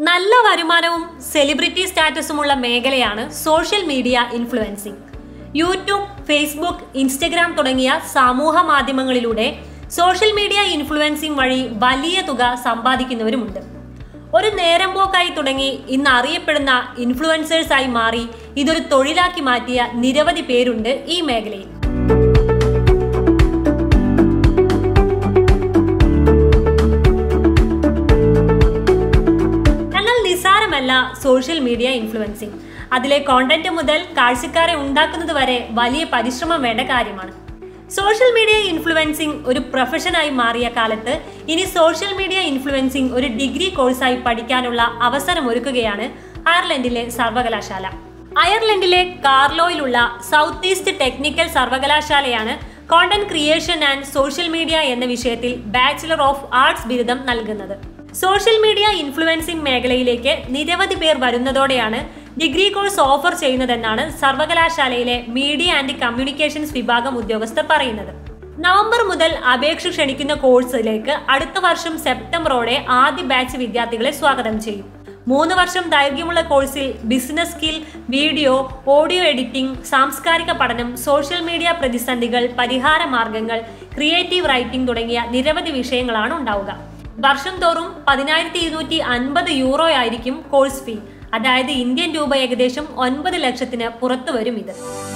നല്ല വരുമാനവും സെലിബ്രിറ്റി സ്റ്റാറ്റസുമുള്ള മേഖലയാണ് social media influencing YouTube Facebook Instagram തുടങ്ങിയ സമൂഹ മാധ്യമങ്ങളിലൂടെ സോഷ്യൽ മീഡിയ ഇൻഫ്ലുവൻസിംഗ് വഴി വലിയ തുക സമ്പാദിക്കുന്നവരുമുണ്ട് ഒരു നേരം പോക്കായി തുടങ്ങി ഇന്ന് അറിയപ്പെടുന്ന ഇൻഫ്ലുവൻസേഴ്സായി മാറി ഇതൊരു തൊഴിലാക്കി മാറ്റിയ നിരവധി പേരുണ്ട് ഈ മേഖലയിൽ എന്നാൽ നിസ്സാരമല്ല സോഷ്യൽ മീഡിയ ഇൻഫ്ലുവൻസിംഗ് അതിലെ കോണ്ടന്റ് മുതൽ കാഴ്ചക്കാരെ ഉണ്ടാക്കുന്നത് വരെ വലിയ പരിശ്രമം വേണ്ട കാര്യമാണ് സോഷ്യൽ മീഡിയ ഇൻഫ്ലുവൻസിംഗ് ഒരു പ്രൊഫഷനായി മാറിയ കാലത്ത് ഇനി സോഷ്യൽ മീഡിയ ഇൻഫ്ലുവൻസിംഗ് ഒരു ഡിഗ്രി കോഴ്സായി പഠിക്കാനുള്ള അവസരമൊരുക്കുകയാണ് അയർലൻഡിലെ സർവകലാശാല അയർലൻഡിലെ കാർലോയിലുള്ള സൗത്ത് ഈസ്റ്റ് ടെക്നിക്കൽ സർവകലാശാലയാണ് content creation and social media എന്ന വിഷയത്തിൽ ബാച്ചിലർ ഓഫ് ആർട്സ് ബിരുദം നൽകുന്നത് സോഷ്യൽ മീഡിയ ഇൻഫ്ലുവൻസിംഗ് മേഖലയിലേക്ക് നിരവധി പേർ വരുന്നതോടെയാണ് ഡിഗ്രി കോഴ്സ് ഓഫർ ചെയ്യുന്നതെന്നാണ് സർവകലാശാലയിലെ മീഡിയ ആൻഡ് കമ്മ്യൂണിക്കേഷൻസ് വിഭാഗം ഉദ്യോഗസ്ഥർ പറയുന്നത് നവംബർ മുതൽ അപേക്ഷ ക്ഷണിക്കുന്ന കോഴ്സിലേക്ക് അടുത്ത വർഷം സെപ്റ്റംബറോടെ ആദ്യ ബാച്ച് വിദ്യാർത്ഥികളെ സ്വാഗതം ചെയ്യും മൂന്ന് വർഷം ദൈർഘ്യമുള്ള കോഴ്സിൽ business skill video audio editing സാംസ്കാരിക പഠനം സോഷ്യൽ മീഡിയ പ്രതിസന്ധികൾ പരിഹാര മാർഗങ്ങൾ ക്രിയേറ്റീവ് റൈറ്റിംഗ് തുടങ്ങിയ നിരവധി വിഷയങ്ങളാണ് ഉണ്ടാവുക വർഷം തോറും പതിനായിരത്തി ഇരുന്നൂറ്റി അൻപത് യൂറോ ആയിരിക്കും കോഴ്സ് ഫീ അതായത് ഇന്ത്യൻ രൂപ ഏകദേശം ഒൻപത് ലക്ഷത്തിന് പുറത്തു വരും ഇത്